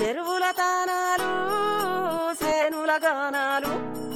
చెరువుల తానాలు సేనుల గానాలు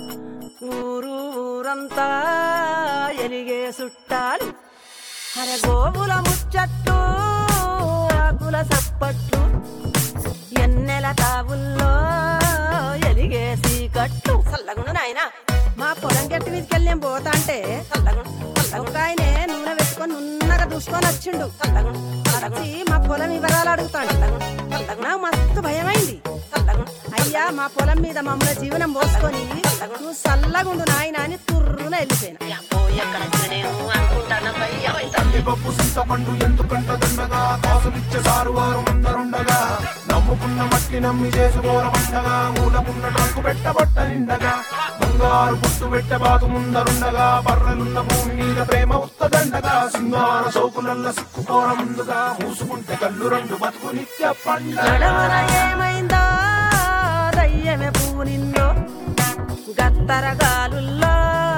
ఊరు ఊరంతా ఎలిగే చుట్టాలు అరే గోవుల ముచ్చట్లు ఆకుల సప్పట్లు ఎన్నెల తావుల్లో ఎలిగే సీకట్లు చల్లగుండు నాయనా మా పొలం గట్టి మీదకి వెళ్ళి నేను పోతా అంటే చల్లగుండు చల్లగుండు ఒక ఆయనే నూనె పెట్టుకొని నున్నగా దూసుకొని వచ్చిండు చల్లగుండు చల్లగుండు వచ్చి మా పొలం వివరాలు అడుగుతాడు నాకు మస్తు భయమైంది చల్లగుండు అయ్యా మా పొలం మీద మమ్మల్ని జీవనం పోసుకొని నువ్వు చల్లగుండు నాయన అని తుర్రున వెళ్ళిపోయినా అబ్బో ఎక్కడ నేను అనుకుంటాను భయ్యా కందిపప్పు చింతపండు ఎందుకంట దండగా కాసులిచ్చే సారు వారు అందరుండగా నమ్ముకున్న మట్టి నమ్మి చేసుకోరమండగా మూలకున్న ట్రంకు పెట్టబట్ట నిండగా బంగారు పుట్టు పెట్టె బాతు ముందరుండగా బర్రెలున్న భూమి మీద ప్రేమ ఉత్తదండగా సింగార సౌకులల్ల సిక్కుకోర ముందుగా మూసుకుంటే కళ్ళు రెండు బతుకు నిత్య పండగ నడవన ఏమైందో దయ్యమే పూనిందో గత్తర గాలుల్లో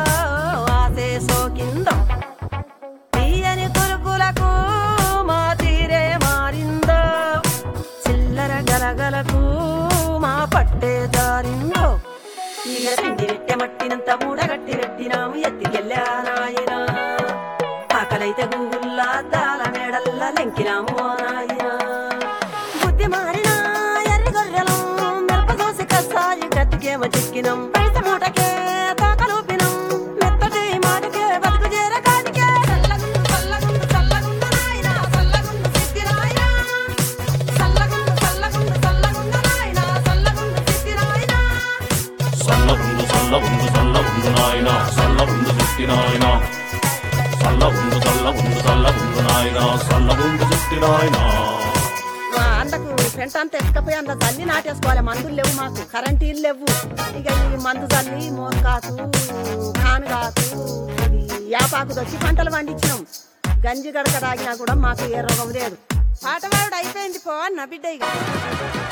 ఆసే సోకిందో తీయని కురుకులకు మా తీరే మారిందో చిల్లర గలగలకు మా పట్టే జారిందో ఇక పిండి పెట్టె మట్టినంత మూడగట్టి పెట్టినాము ఎత్తికెళ్ళా నాయనా ఆకలైతే గూగుల్లా దాల మేడల్లా లెంకినాము ఓ నాయనా బుద్ధి మారినా ఎర్రి గొర్రెలం మిరప దోసి కసాయి గట్టికేమో చిక్కినం పైస మూటకే తాకలూపినం మెత్తటి మాటకే బతుకు చేర కాటికే చల్లగుండు చల్లగుండు చల్లగుండు నాయనా చల్లగుండు సిద్ధి నాయనా చల్లగుండు చల్లగుండు చల్లగుండు నాయనా చల్లగుండు సిద్ధి నాయనా సల్ల ఉండు సల్ల ఉండు సల్ల ఉండు నాయన సల్ల ఉండు శక్తి నాయన సల్ల ఉండు సల్ల ఉండు సల్ల ఉండు నాయన సల్ల ఉండు శక్తి నాయనా మా అంతకు పెంట అంతా ఎత్తుకపోయి అంత తల్లి నాటేసుకోవాలి మందులు లేవు మాకు కరెంటీలు లేవు ఇక ఈ మందు తల్లి మోకాకు కానుగాకు ఇది యాపాకు వచ్చి పంటలు పండించినాం గంజి గడక తాగినా కూడా మాకు ఏ రోగం లేదు పాటవాడు అయిపోయింది పో అన్న బిడ్డ ఇక